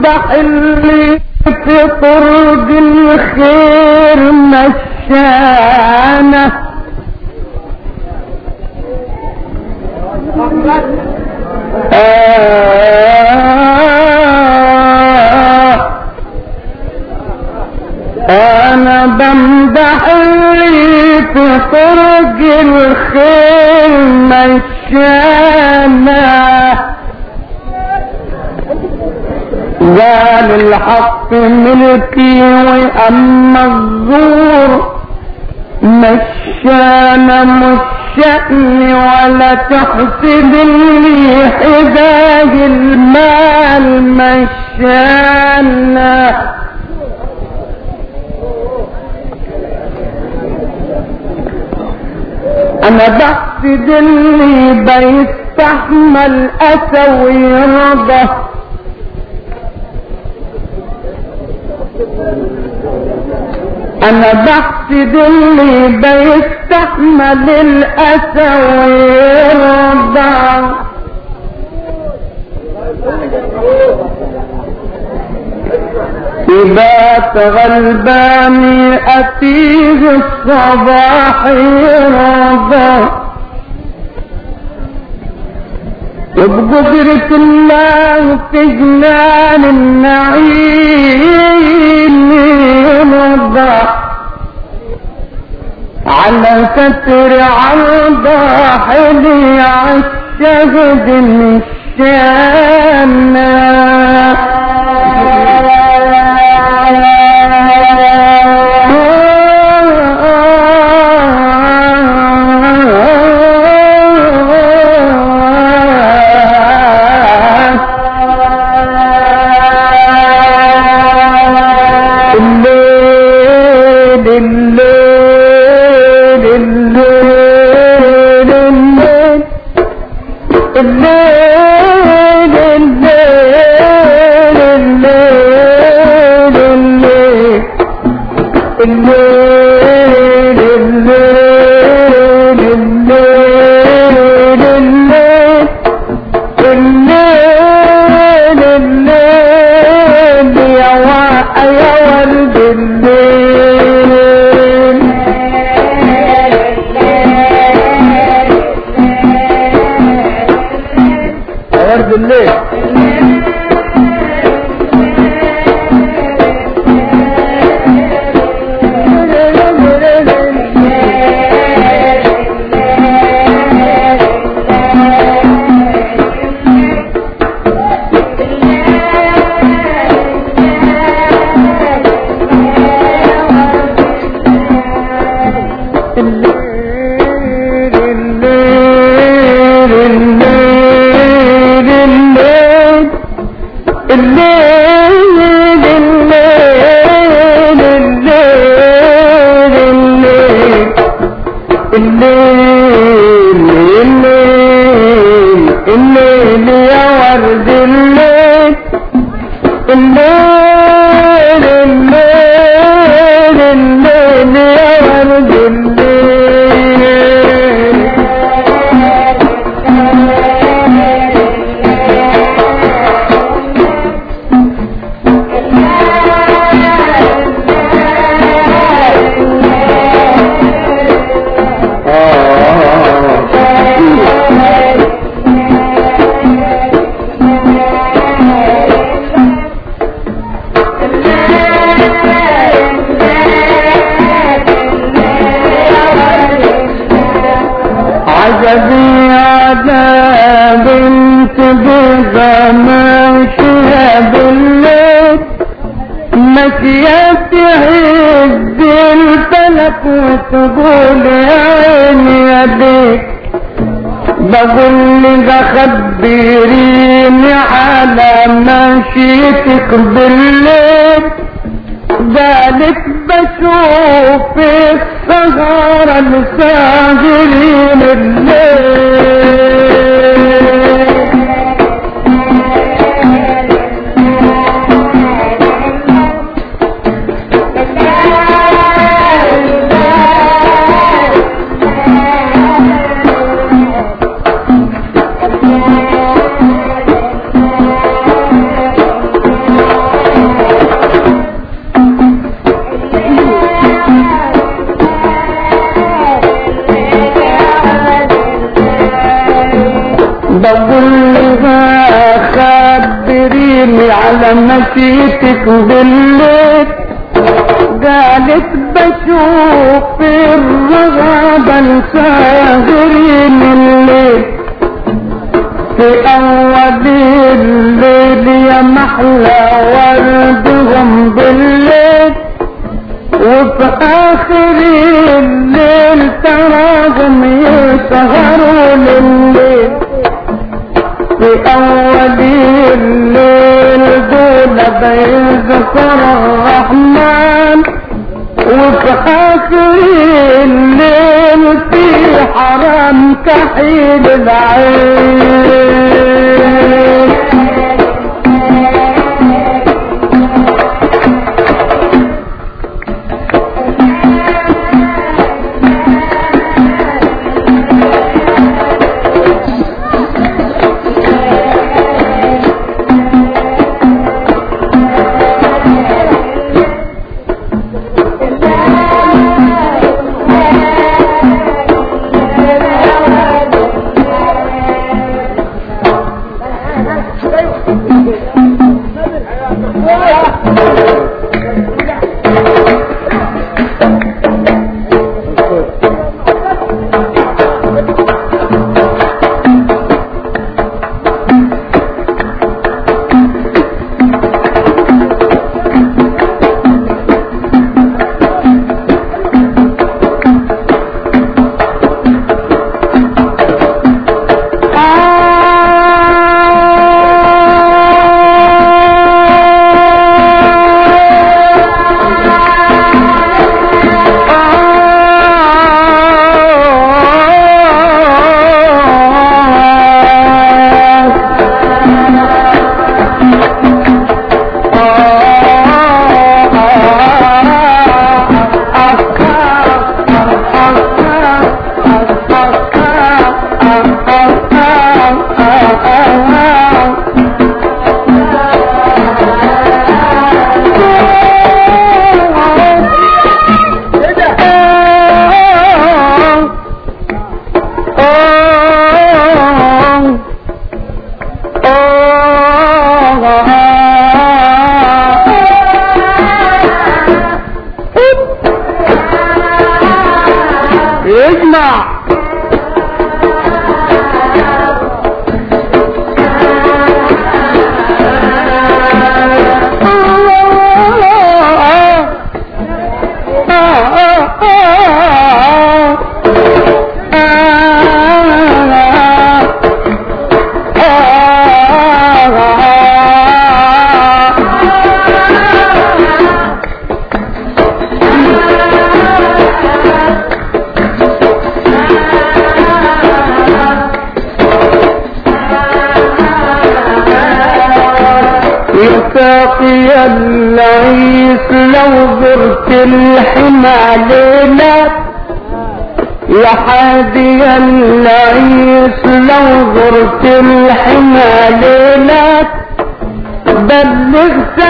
بمدح اللي في طرق الخير مشانه آه انا بمدح اللي في طرق الخير مشانا قال الحق ملكي واما الزور مشانا مش شأني ولا تحسب لي حداه المال مشانا انا بحسد اللي بيستحمل اسى ويرضى انا بحسد اللي بيستحمل الاسى ويرضى يبات غلباني أتيه الصباح يرضى وبقدرة الله في جنان النعيم يرضى على ستر عرض حلي عالشهد الليل الليل الليل الليل الليل الليل الليل الليل الليل الليل الليل الليل الليل الليل يا وا- يا ورد الليل يا ورد الليل الليل الليل الليل الليل الليل الليل الليل الليل الليل الليل يا ورد الليل الليل الليل الليل يا ورد الليل عجبي على بنت بيضة ماشية بالليل ماشية تهز الفلك وتقول يا عيني يا بيت بقول لك خبريني على ماشيتك بالليل ذلك بشوف السهرة الساهرين الليل تجيني على مشيتك بالليل قالت بشوف الرغبة الساهرين الليل في أول الليل يا محلى وردهم بالليل وفي آخر الليل تراهم يسهروا لليل في أول الليل دول بيذكر الرحمن وفي آخر الليل في حرام كحيل العين يسمع ساقي العيس لو زرت الحمى ليلة يا حادي العيس لو زرت الحمى ليلة بلغ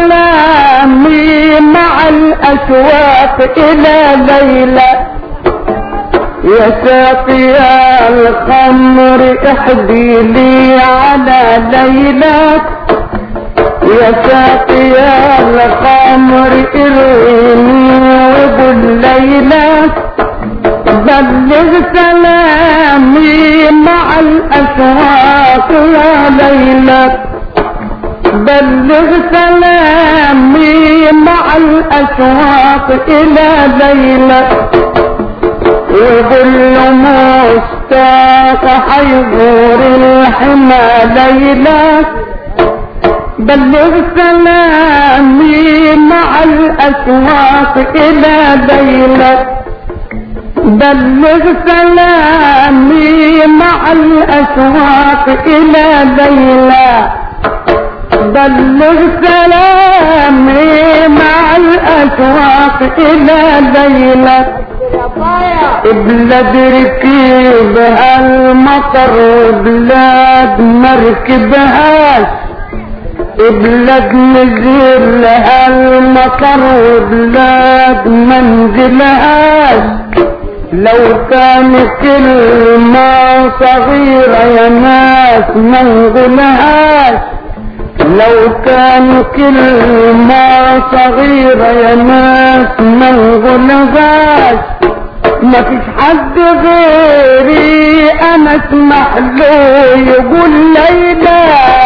سلامي مع الأشواق إلى ليلة يا ساقي الخمر احدي لي على ليلة يا ساقي الخمر ارويني وبالليلة بلغ سلامي مع الأشواق يا ليلة بلغ سلامي مع الأشواق إلى ليلة وظل مشتاق حيزور الحمى ليلة بلغ سلامي مع الأشواق إلى ليلة بلغ سلامي مع الأشواق إلى ليلة بلغ سلامي مع الأشواق إلى ليلة بلاد ركيبها المطر بلاد مركبهاش بلاد نزل لها المطر وبلاد منزلهاش لو كان كلمة صغيرة يا ناس ما نقولهاش لو كان كلمة صغيرة يا ناس ما نقولهاش ما فيش حد غيري انا اسمح له يقول ليلى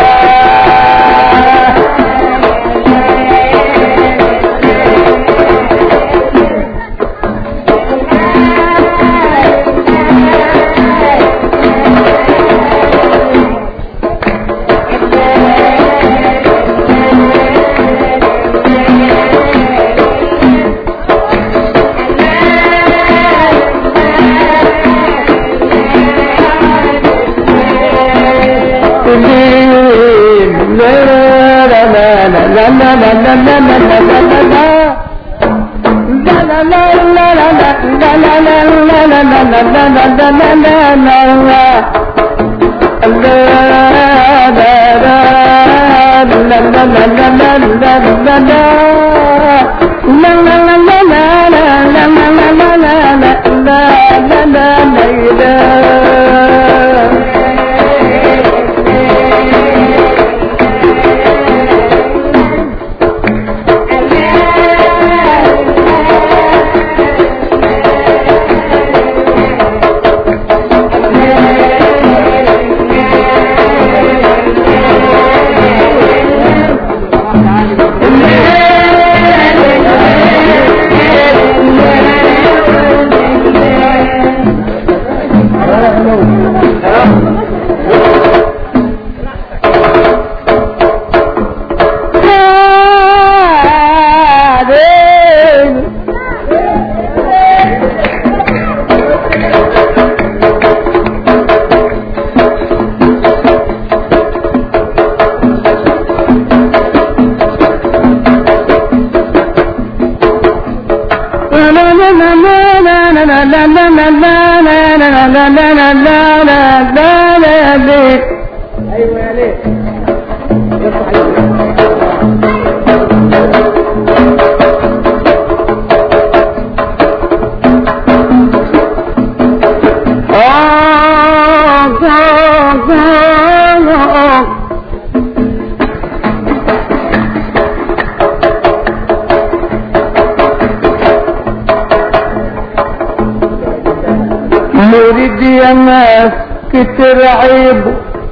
مريد يا ناس كتر عيب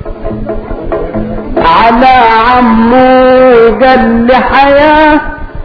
على عمو قال لي حياه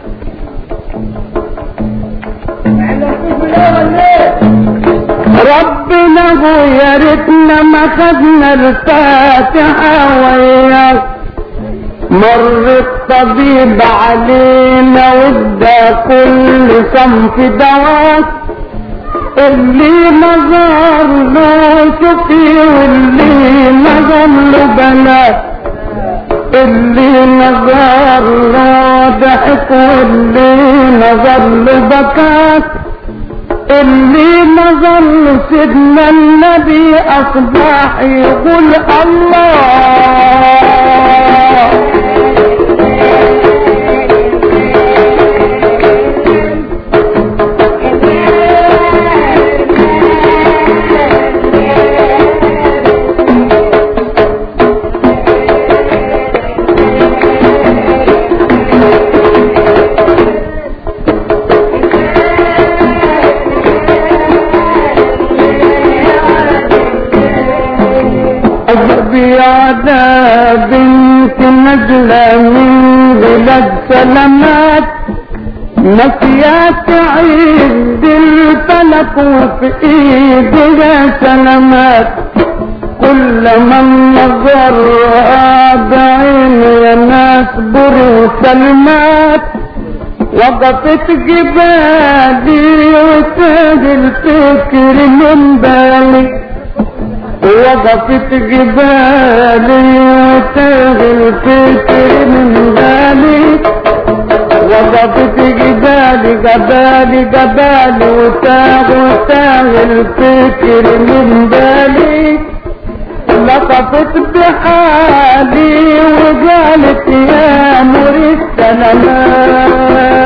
ربنا هو يا ريتنا ما خدنا الفاتحة وياك مر الطبيب علينا وادى كل صنف دواك اللي نظر له شفي واللي نظر له بلاك اللي نظر له ضحك واللي نظر له بكاك اللي نظر سيدنا النبي اصبح يقول الله بيادا بنت نجلة من بلاد سلامات نسيات عيد الفلك وفي ايدها سلامات كل من نظرها بعين يا ناس برو سلمات وقفت جبالي وتاج الفكر من بالي وقفت جبالي وتاغ الفكر من بالي وقفت جبالي جبالي جبالي وتاغ وتاغ الفكر من بالي لطفت بحالي وقالت يا نور السلامات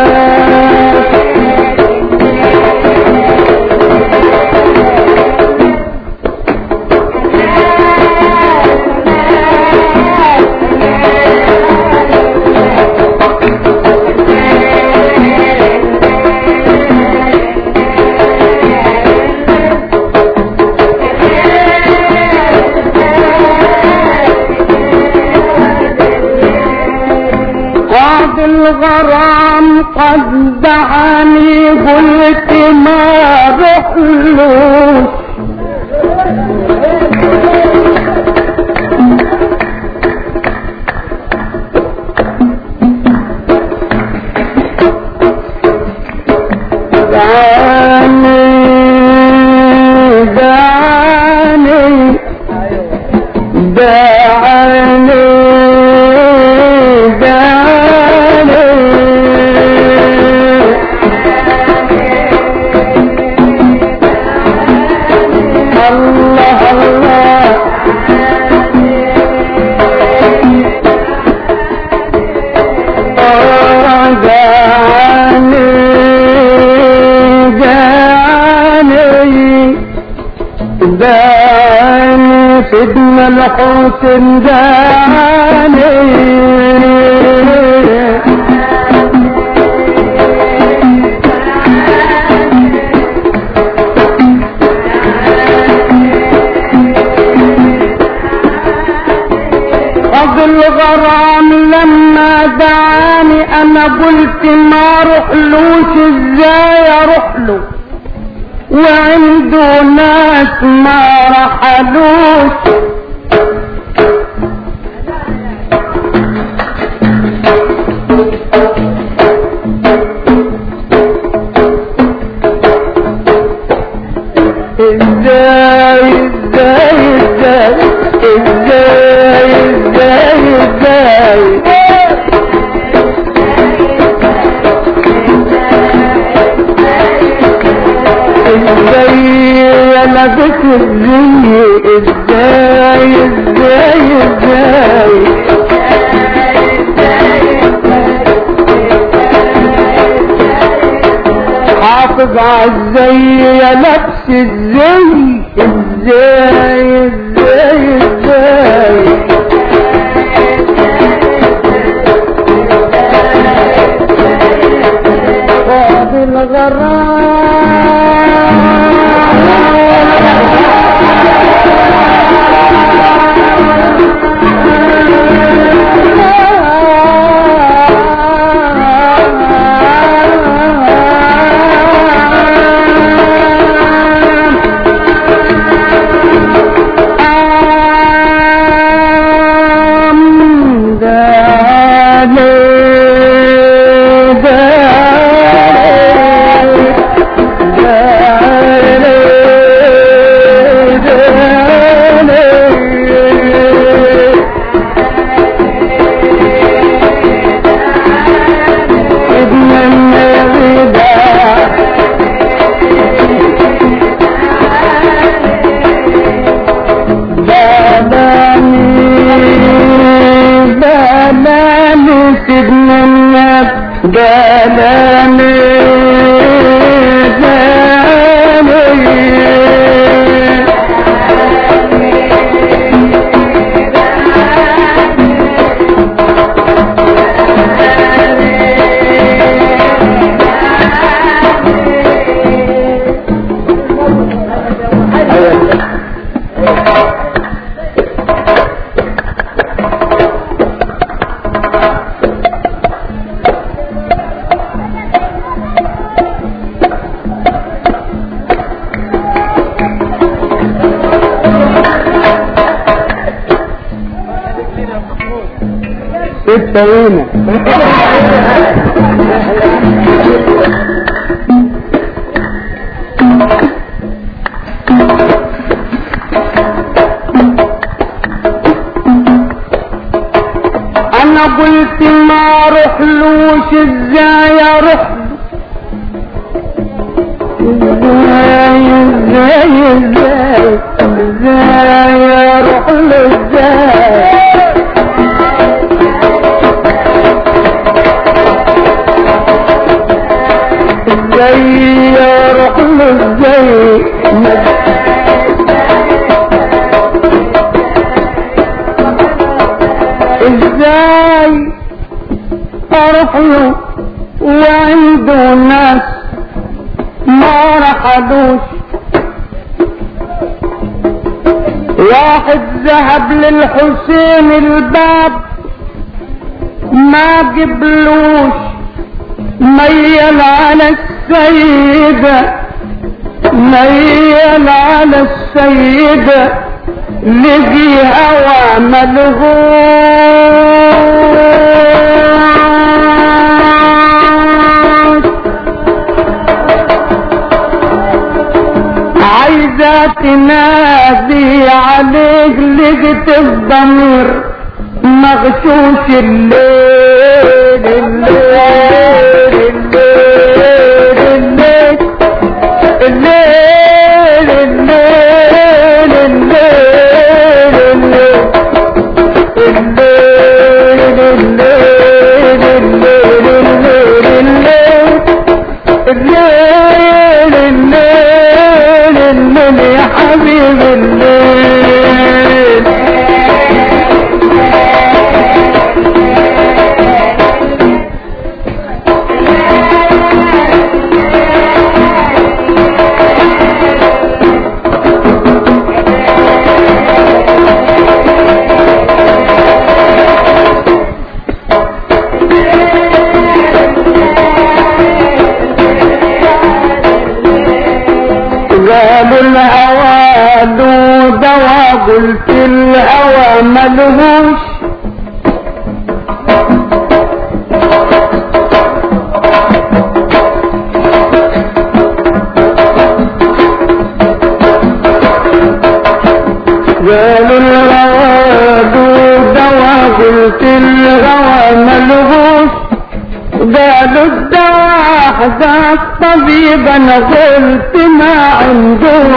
بعض الغرام قد دعاني قلت ما رحلوش دعاني دعاني دعاني دعاني الله الله جاني جاني جاني سيدنا الحسن جاني قضى الغرام لما دعاني انا قلت ما رحلوش ازاي اروح له وعنده ناس ما رحلوش ازاي ازاي ازاي ازاي ازاي ازاي ازاي انا بك ازاي ازاي ازاي ازاي حافظ عالزي يا لبس الزي ازاي ازاي ازاي فاضل ابن النبي ده بالاني بالاني سيدنا النبي بالاني بالاني الطويلة انا قلت ما رحلوش ازاي اروح ازاي ازاي ازاي ازاي اروح له ازاي ازاي اروح له ازاي ازاي اروح له وعنده ناس ما رحلوش واحد ذهب للحسين الباب ما قبلوش ميل على السيدة ميل على السيدة لقي هوى ملغوش عايزة تنادي عليك لقيت الضمير مغشوش الليل الليل الليل الليل الليل الليل الليل الليل الليل الليل الليل الليل الليل يا حبيب الليل قالوا الهوى له دوا قلت الهوى ملهوش قالوا الهوى له دوا قلت الهوى ملهوش قالوا الدواء حذاك طبيب انا قلت ما عنده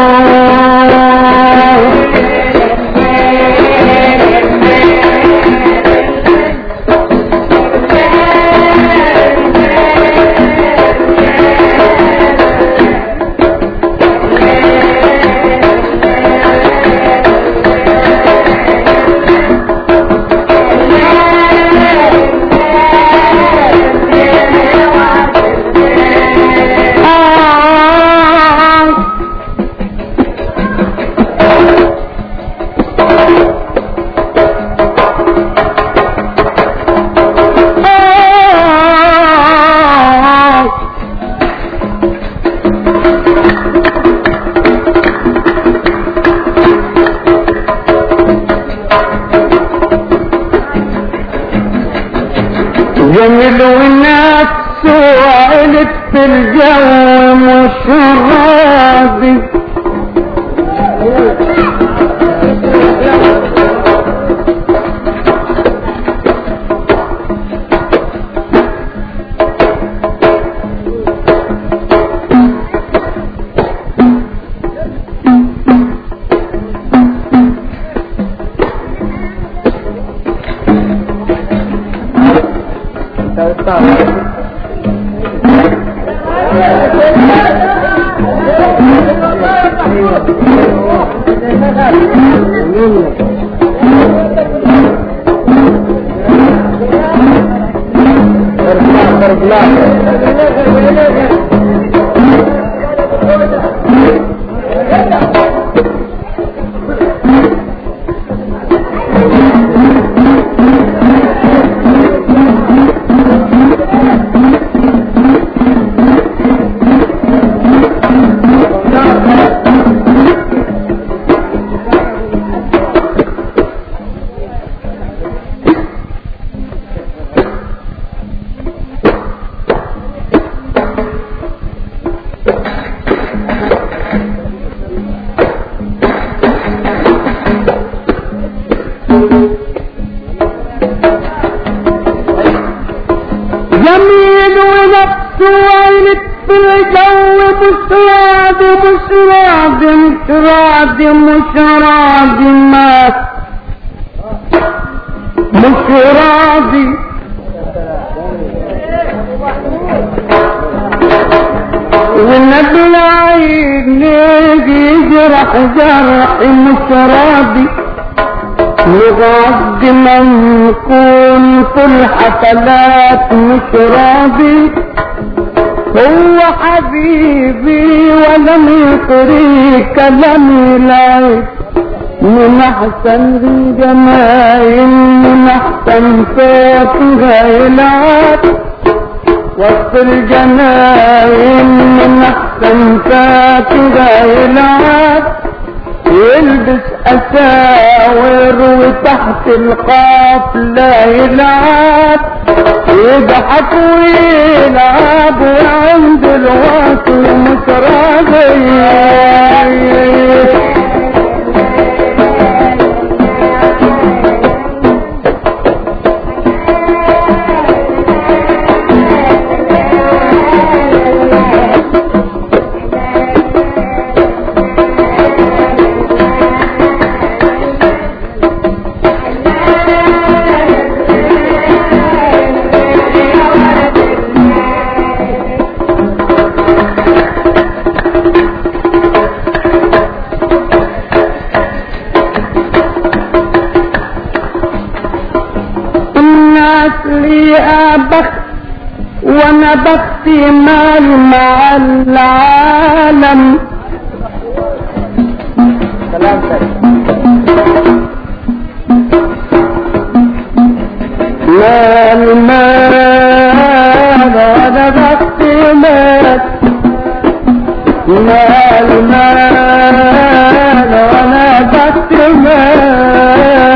آه آه جميل ونفس وعلت في الجو مش راضي جميل ونفس وعينت في الجو مش راضي مش راضي مش راضي مش راضي ما مش راضي والنبي العين يجرح جرح مش راضي لغد ما نكون في الحفلات مش راضي هو حبيبي ولم يطري كلامي العيب من احسن الجمايل من احسن فاتها يلعب وسط الجناين من احسن فاتها يلعب يلبس اساور وتحت القافلة يلعب يضحك ويلعب وعند الوصل مش راضي الناس لي بخت وانا بختي مال مع العالم مال مال وانا بختي مال مال مال وانا بختي مال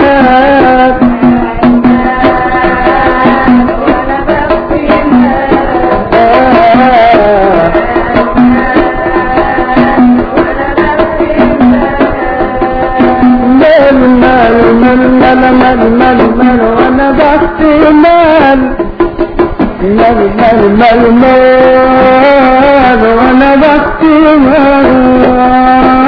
مال مال مال مال مال مال مال وانا بختي مال مال مال مال مال وانا بختي مال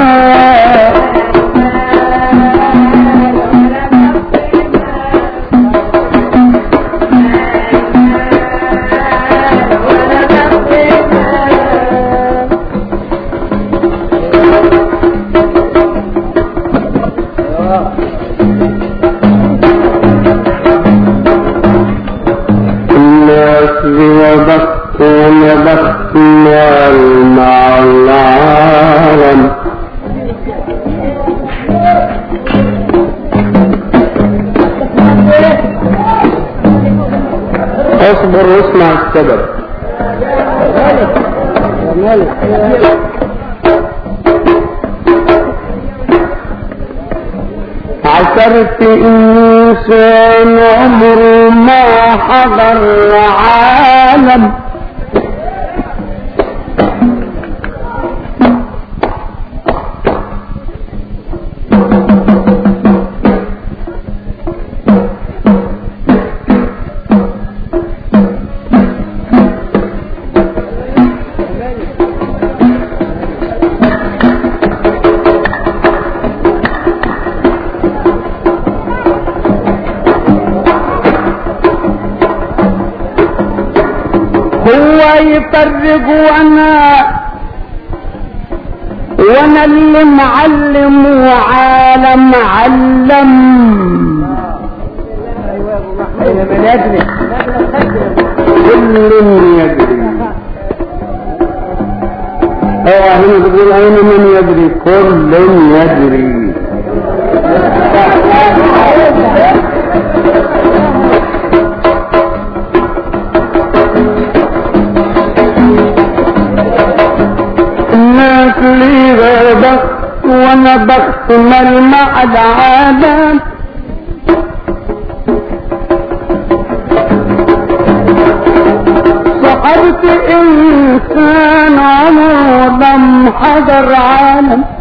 الناس وبخت وبخت مال مع العالم اصبر واسمع السبب عثرت انسان عمره ما حضر عالم هو يفرق وانا وانا اللي معلم وعالم علم من يدري كل يدري هو هنا بيقول اين من يدري كل يدري الناس لي بخت وانا بخت ملمع العالم صحبت انسان عمره لم حضر عالم